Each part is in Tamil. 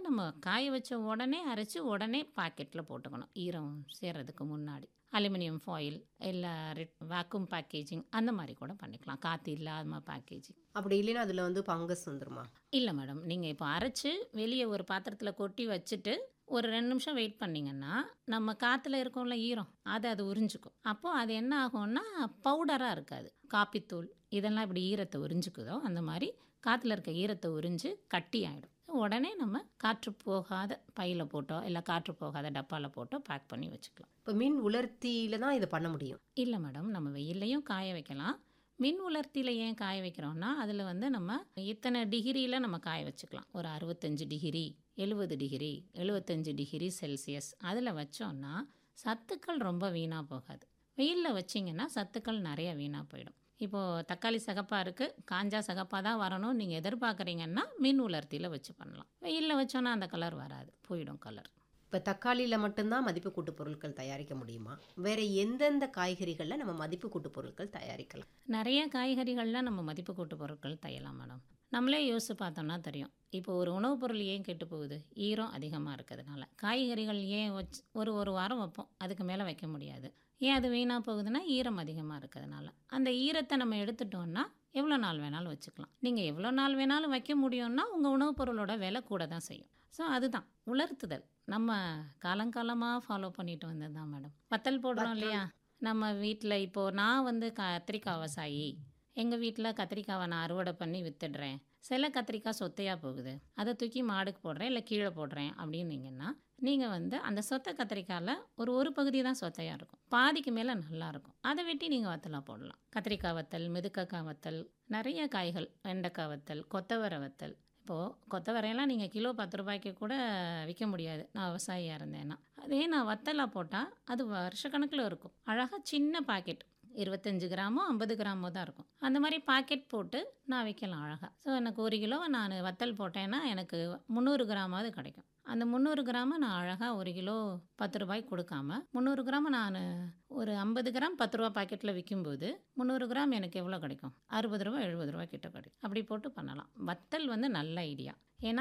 நம்ம காய வச்ச உடனே அரைச்சி உடனே பாக்கெட்டில் போட்டுக்கணும் ஈரம் சேர்றதுக்கு முன்னாடி அலுமினியம் ஃபாயில் இல்லை வேக்யூம் பேக்கேஜிங் அந்த மாதிரி கூட பண்ணிக்கலாம் காற்று இல்லாம பேக்கேஜிங் அப்படி இல்லைன்னா அதில் வந்து பங்கஸ் வந்துருமா இல்லை மேடம் நீங்கள் இப்போ அரைச்சி வெளியே ஒரு பாத்திரத்தில் கொட்டி வச்சுட்டு ஒரு ரெண்டு நிமிஷம் வெயிட் பண்ணிங்கன்னா நம்ம காற்றுல இருக்கோம்ல ஈரம் அதை அது உறிஞ்சிக்கும் அப்போது அது என்ன ஆகும்னா பவுடராக இருக்காது காப்பித்தூள் இதெல்லாம் இப்படி ஈரத்தை உறிஞ்சிக்குதோ அந்த மாதிரி காற்றுல இருக்க ஈரத்தை உறிஞ்சு கட்டி ஆகிடும் உடனே நம்ம காற்று போகாத பையில் போட்டோ இல்லை காற்று போகாத டப்பாவில் போட்டோ பேக் பண்ணி வச்சுக்கலாம் இப்போ மின் உலர்த்தியில தான் இதை பண்ண முடியும் இல்லை மேடம் நம்ம வெயில்லையும் காய வைக்கலாம் மின் உலர்த்தியில் ஏன் காய வைக்கிறோம்னா அதில் வந்து நம்ம இத்தனை டிகிரியில் நம்ம காய வச்சுக்கலாம் ஒரு அறுபத்தஞ்சு டிகிரி எழுபது டிகிரி எழுபத்தஞ்சு டிகிரி செல்சியஸ் அதில் வச்சோம்னா சத்துக்கள் ரொம்ப வீணாக போகாது வெயிலில் வச்சிங்கன்னா சத்துக்கள் நிறைய வீணாக போயிடும் இப்போது தக்காளி சகப்பாக இருக்குது காஞ்சா சகப்பாக தான் வரணும் நீங்கள் எதிர்பார்க்குறீங்கன்னா மின் உலர்த்தியில் வச்சு பண்ணலாம் வெயிலில் வச்சோன்னா அந்த கலர் வராது போயிடும் கலர் இப்போ தக்காளியில் மட்டும்தான் மதிப்பு கூட்டு பொருட்கள் தயாரிக்க முடியுமா வேற எந்தெந்த காய்கறிகளில் நம்ம மதிப்பு கூட்டு பொருட்கள் தயாரிக்கலாம் நிறைய காய்கறிகளில் நம்ம மதிப்பு கூட்டு பொருட்கள் தையலாம் மேடம் நம்மளே யோசிச்சு பார்த்தோம்னா தெரியும் இப்போ ஒரு உணவுப் பொருள் ஏன் கெட்டு போகுது ஈரம் அதிகமாக இருக்கிறதுனால காய்கறிகள் ஏன் வச்சு ஒரு ஒரு வாரம் வைப்போம் அதுக்கு மேலே வைக்க முடியாது ஏன் அது வீணாக போகுதுன்னா ஈரம் அதிகமாக இருக்கிறதுனால அந்த ஈரத்தை நம்ம எடுத்துட்டோம்னா எவ்வளோ நாள் வேணாலும் வச்சுக்கலாம் நீங்கள் எவ்வளோ நாள் வேணாலும் வைக்க முடியும்னா உங்கள் உணவுப் பொருளோட விலை கூட தான் செய்யும் ஸோ அதுதான் உலர்த்துதல் நம்ம காலங்காலமாக ஃபாலோ பண்ணிட்டு வந்தது தான் மேடம் வத்தல் போடுறோம் இல்லையா நம்ம வீட்டில் இப்போது நான் வந்து கத்திரிக்காய் விவசாயி எங்கள் வீட்டில் கத்திரிக்காவை நான் அறுவடை பண்ணி வித்துடுறேன் சில கத்திரிக்காய் சொத்தையாக போகுது அதை தூக்கி மாடுக்கு போடுறேன் இல்லை கீழே போடுறேன் அப்படின்னீங்கன்னா நீங்கள் வந்து அந்த சொத்தை கத்திரிக்காயில் ஒரு ஒரு பகுதி தான் சொத்தையாக இருக்கும் பாதிக்கு மேலே நல்லா இருக்கும் அதை வெட்டி நீங்கள் வத்தலாக போடலாம் கத்திரிக்காய் வத்தல் மிதுக்கக்காய் வத்தல் நிறைய காய்கள் வெண்டைக்காய் வத்தல் கொத்தவரை வத்தல் இப்போது கொத்தவரையெல்லாம் நீங்கள் கிலோ பத்து ரூபாய்க்கு கூட விற்க முடியாது நான் விவசாயியாக இருந்தேன்னா அதே நான் வத்தலாக போட்டால் அது வருஷக்கணக்கில் இருக்கும் அழகாக சின்ன பாக்கெட் இருபத்தஞ்சு கிராமோ ஐம்பது கிராமோ தான் இருக்கும் அந்த மாதிரி பாக்கெட் போட்டு நான் விற்கலாம் அழகாக ஸோ எனக்கு ஒரு கிலோ நான் வத்தல் போட்டேன்னா எனக்கு முந்நூறு கிராமாவது கிடைக்கும் அந்த முந்நூறு கிராமை நான் அழகாக ஒரு கிலோ பத்து ரூபாய்க்கு கொடுக்காம முந்நூறு கிராம் நான் ஒரு ஐம்பது கிராம் பத்து ரூபா பாக்கெட்டில் விற்கும்போது முந்நூறு கிராம் எனக்கு எவ்வளோ கிடைக்கும் அறுபது ரூபா எழுபது ரூபா கிட்ட கிடைக்கும் அப்படி போட்டு பண்ணலாம் வத்தல் வந்து நல்ல ஐடியா ஏன்னா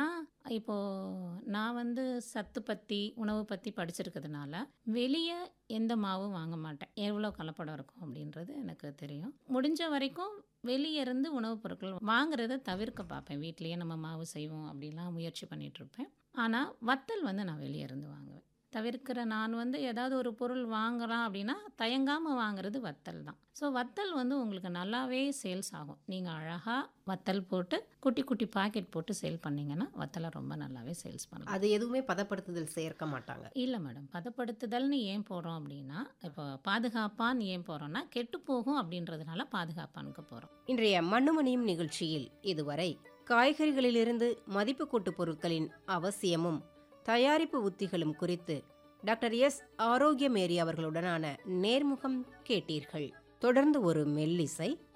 இப்போது நான் வந்து சத்து பற்றி உணவு பற்றி படிச்சிருக்கிறதுனால வெளியே எந்த மாவும் வாங்க மாட்டேன் எவ்வளோ கலப்படம் இருக்கும் அப்படின்றது எனக்கு தெரியும் முடிஞ்ச வரைக்கும் வெளியே இருந்து உணவுப் பொருட்கள் வாங்குறத தவிர்க்க பார்ப்பேன் வீட்லேயே நம்ம மாவு செய்வோம் அப்படிலாம் முயற்சி பண்ணிட்டு இருப்பேன் ஆனால் வத்தல் வந்து நான் வெளியே இருந்து வாங்குவேன் தவிர்க்கிற நான் வந்து ஏதாவது ஒரு பொருள் வாங்குறோம் அப்படின்னா தயங்காமல் வாங்குறது வத்தல் தான் ஸோ வத்தல் வந்து உங்களுக்கு நல்லாவே சேல்ஸ் ஆகும் நீங்கள் அழகாக வத்தல் போட்டு குட்டி குட்டி பாக்கெட் போட்டு சேல் பண்ணிங்கன்னா வத்தலை ரொம்ப நல்லாவே சேல்ஸ் பண்ணலாம் அது எதுவுமே பதப்படுத்துதல் சேர்க்க மாட்டாங்க இல்லை மேடம் பதப்படுத்துதல்னு ஏன் போகிறோம் அப்படின்னா இப்போ பாதுகாப்பான்னு ஏன் போகிறோம்னா கெட்டு போகும் அப்படின்றதுனால பாதுகாப்பானுக்கு போகிறோம் இன்றைய மண்ணுமணியும் நிகழ்ச்சியில் இதுவரை காய்கறிகளிலிருந்து மதிப்பு கூட்டு பொருட்களின் அவசியமும் தயாரிப்பு உத்திகளும் குறித்து டாக்டர் எஸ் ஆரோக்கியமேரி அவர்களுடனான நேர்முகம் கேட்டீர்கள் தொடர்ந்து ஒரு மெல்லிசை